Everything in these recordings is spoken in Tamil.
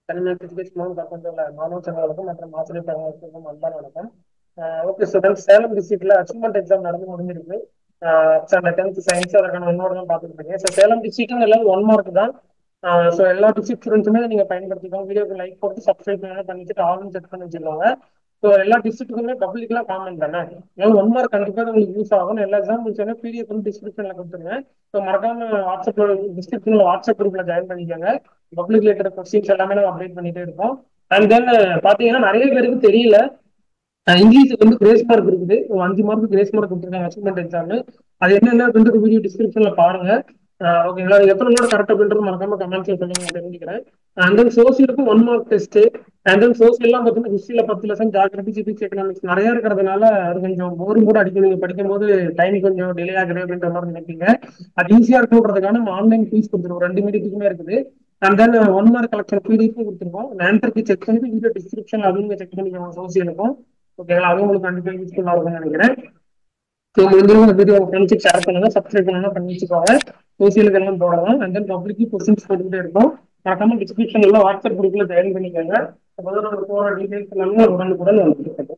தனிமை பிசிக்கல் மூலம் கற்பித்துள்ள மாணவ செல்வங்களுக்கும் மற்றும் ஆசிரியர் பெருமக்களுக்கும் அன்பான வணக்கம் ஓகே ஸ்டூடெண்ட்ஸ் சேலம் டிஸ்ட்ரிக்ட்ல அச்சீவ்மெண்ட் எக்ஸாம் நடந்து முடிஞ்சிருக்கு அந்த டென்த் சயின்ஸ் அதற்கான ஒன்னோட தான் பார்த்துட்டு இருக்கீங்க ஸோ சேலம் டிஸ்ட்ரிக்ட் எல்லாம் ஒன் மார்க் தான் ஸோ எல்லா டிஸ்ட்ரிக்ட் ஸ்டூடெண்ட்ஸுமே நீங்க பயன்படுத்திக்கோங்க வீடியோக்கு லைக் போட்டு சப்ஸ்கிரைப் பண்ணி பண்ணிட்டு ஆல்னு செக் பண்ணி வச்சுக்கோங்க ஸோ எல்லா டிஸ்ட்ரிக்ட்டுக்குமே பப்ளிக்லாம் காமன் தானே ஏன்னா ஒன் மார்க் கண்டிப்பாக உங்களுக்கு யூஸ் ஆகும் எல்லா எக்ஸாம் முடிச்சோன்னா பிடிஎஃப் வந்து டிஸ்கிரிப்ஷன்ல கொடுத்துருங்க ஸோ மறக்காம வாட்ஸ்அப்ல டிஸ்கிரிப்ஷன்ல வாட்ஸ்அப் குரூப்ல ஜாயின் பண்ணிக்கோங்க பப்ளிக் ரிலேட்டட் கொஸ்டின்ஸ் எல்லாமே நம்ம அப்டேட் பண்ணிட்டே இருக்கோம் அண்ட் தென் பாத்தீங்கன்னா நிறைய பேருக்கு தெரியல இங்கிலீஷுக்கு வந்து கிரேஸ் மார்க் இருக்குது அஞ்சு மார்க் கிரேஸ் மார்க் கொடுத்துருக்காங்க அச்சீவ்மெண்ட் எக்ஸாம் அது என்னென்ன வந்து வீடியோ டிஸ்கிரிப்ஷன்ல பாருங்க ஓகேங்களா எத்தனை நோட கரெக்ட் அப்படின்றது மறக்காம கமெண்ட்ஸ்ல சொல்லுங்க தெரிஞ்சுக்கிறேன் அண்ட் தென் சோசியலுக்கும் one mark test and then சோசியல்லாம் பார்த்தீங்கன்னா ஹிஸ்ட்ரியில பத்து லெசன் ஜாகிரபி சிபிக்ஸ் எக்கனாமிக்ஸ் நிறைய இருக்கிறதுனால அது கொஞ்சம் போரும் கூட அடிக்கும் நீங்க படிக்கும் போது டைம் கொஞ்சம் டிலே ஆகுது அப்படின்ற மாதிரி நினைப்பீங்க அது ஈஸியா இருக்குன்றதுக்கான நம்ம ஆன்லைன் ஃபீஸ் கொடுத்துருவோம் ரெண்டு மீடியத்துக்குமே இருக்குது and then one mark collection PDF கொடுத்துருக்கோம் ஆன்சருக்கு செக் பண்ணிட்டு வீடியோ டிஸ்கிரிப்ஷன் அதுவும் செக் பண்ணிக்கோங்க சோசியலுக்கும் ஓகேங்களா அதுவும் உங்களுக்கு கண்டிப்பா யூஸ்ஃபுல்லா இருக்கும்னு நினைக்கிறேன் ஸோ முடிஞ்சிடும் இந்த வீடியோ ஃப்ரெண்ட்ஸுக்கு ஷேர் பண்ணுங்க சப்ஸ்கிரைப் பண்ணுங்க பண்ணி வச்சுக்கோங்க சோசியலுக்கு எல்லாம் போடலாம் அண்ட் தென் பப்ளிக்கு கொஸ்டின்ஸ் போட்டுக்கிட்டே இருக்கும் மறக்காம டிஸ்கிரிப்ஷன் எல்லாம் வாட்ஸ்அப் குரூப்ல ஜாயின் பண்ணிக்கோங்க அப்போதான் நம்ம போற டீடைல்ஸ் எல்லாமே உடனுக்குடன் வந்துட்டு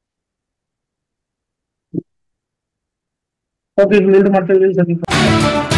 ஓகே மீண்டும் மற்ற சந்திப்போம்